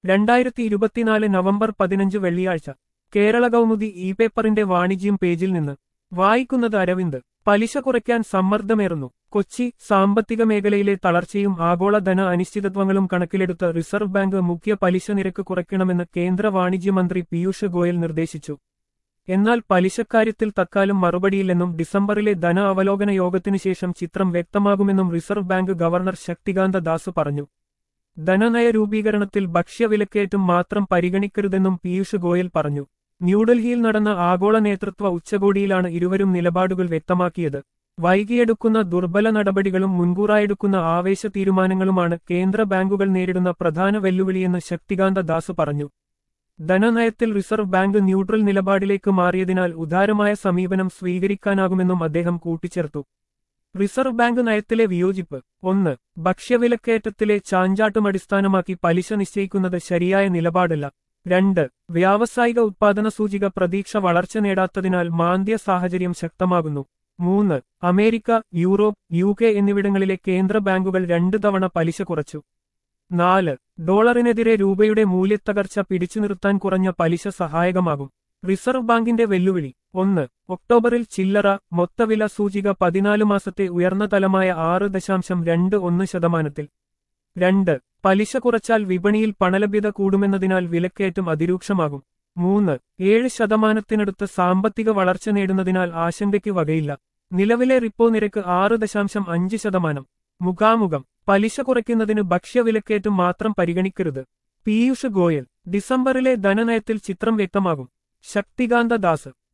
രണ്ടായിരത്തി ഇരുപത്തിനാല് നവംബർ പതിനഞ്ച് വെള്ളിയാഴ്ച കേരള കൗമുദി ഇ പേപ്പറിന്റെ വാണിജ്യം പേജിൽ നിന്ന് വായിക്കുന്നത് അരവിന്ദ് പലിശ കുറയ്ക്കാൻ സമ്മർദ്ദമേറുന്നു കൊച്ചി സാമ്പത്തിക മേഖലയിലെ തളർച്ചയും ആഗോള ധന അനിശ്ചിതത്വങ്ങളും കണക്കിലെടുത്ത് റിസർവ് ബാങ്ക് മുഖ്യ പലിശ നിരക്ക് കുറയ്ക്കണമെന്ന് കേന്ദ്ര വാണിജ്യമന്ത്രി പീയൂഷ് ഗോയൽ നിർദ്ദേശിച്ചു എന്നാൽ പലിശക്കാര്യത്തിൽ തക്കാലം മറുപടിയില്ലെന്നും ഡിസംബറിലെ ധന അവലോകന യോഗത്തിനു ശേഷം ചിത്രം വ്യക്തമാകുമെന്നും reserve bank governor Shaktikanta Das പറഞ്ഞു ധനനയ രൂപീകരണത്തിൽ ഭക്ഷ്യവിലക്കയറ്റം മാത്രം പരിഗണിക്കരുതെന്നും പീയൂഷ് ഗോയൽ പറഞ്ഞു ന്യൂഡൽഹിയിൽ നടന്ന ആഗോള നേതൃത്വ ഉച്ചകോടിയിലാണ് ഇരുവരും നിലപാടുകൾ വ്യക്തമാക്കിയത് വൈകിയെടുക്കുന്ന ദുർബല നടപടികളും മുൻകൂറായെടുക്കുന്ന ആവേശ തീരുമാനങ്ങളുമാണ് കേന്ദ്ര ബാങ്കുകൾ നേരിടുന്ന പ്രധാന വെല്ലുവിളിയെന്ന് ശക്തികാന്ത ദാസ് പറഞ്ഞു ധനനയത്തിൽ റിസർവ് ബാങ്ക് ന്യൂട്രൽ നിലപാടിലേക്ക് മാറിയതിനാൽ ഉദാരമായ സമീപനം സ്വീകരിക്കാനാകുമെന്നും അദ്ദേഹം കൂട്ടിച്ചേർത്തു റിസർവ് ബാങ്ക് നയത്തിലെ വിയോജിപ്പ് ഒന്ന് ഭക്ഷ്യവിലക്കയറ്റത്തിലെ ചാഞ്ചാട്ടം അടിസ്ഥാനമാക്കി പലിശ നിശ്ചയിക്കുന്നത് ശരിയായ നിലപാടല്ല രണ്ട് വ്യാവസായിക ഉത്പാദന സൂചിക പ്രതീക്ഷ വളർച്ച നേടാത്തതിനാൽ മാന്ദ്യ സാഹചര്യം ശക്തമാകുന്നു മൂന്ന് അമേരിക്ക യൂറോപ്പ് യു കെ എന്നിവിടങ്ങളിലെ കേന്ദ്ര ബാങ്കുകൾ രണ്ടു തവണ പലിശ കുറച്ചു നാല് ഡോളറിനെതിരെ രൂപയുടെ മൂല്യത്തകർച്ച പിടിച്ചു നിർത്താൻ കുറഞ്ഞ പലിശ സഹായകമാകും റിസർവ് ബാങ്കിന്റെ വെല്ലുവിളി ഒന്ന് ഒക്ടോബറിൽ ചില്ലറ മൊത്തവില സൂചിക പതിനാല് മാസത്തെ ഉയർന്ന തലമായ ആറ് ദശാംശം രണ്ട് ഒന്ന് ശതമാനത്തിൽ രണ്ട് പലിശ കുറച്ചാൽ വിപണിയിൽ പണലഭ്യത കൂടുമെന്നതിനാൽ വിലക്കയറ്റം അതിരൂക്ഷമാകും മൂന്ന് ഏഴ് ശതമാനത്തിനടുത്ത് സാമ്പത്തിക വളർച്ച നേടുന്നതിനാൽ ആശങ്കയ്ക്ക് വകയില്ല നിലവിലെ റിപ്പോ നിരക്ക് ആറ് ദശാംശം അഞ്ച് ശതമാനം മുഖാമുഖം പലിശ കുറയ്ക്കുന്നതിന് ഭക്ഷ്യവിലക്കയറ്റം മാത്രം പരിഗണിക്കരുത് പീയൂഷ് ഗോയൽ ഡിസംബറിലെ ധനനയത്തിൽ ചിത്രം വ്യക്തമാകും ശക്തികാന്ത ദാസ്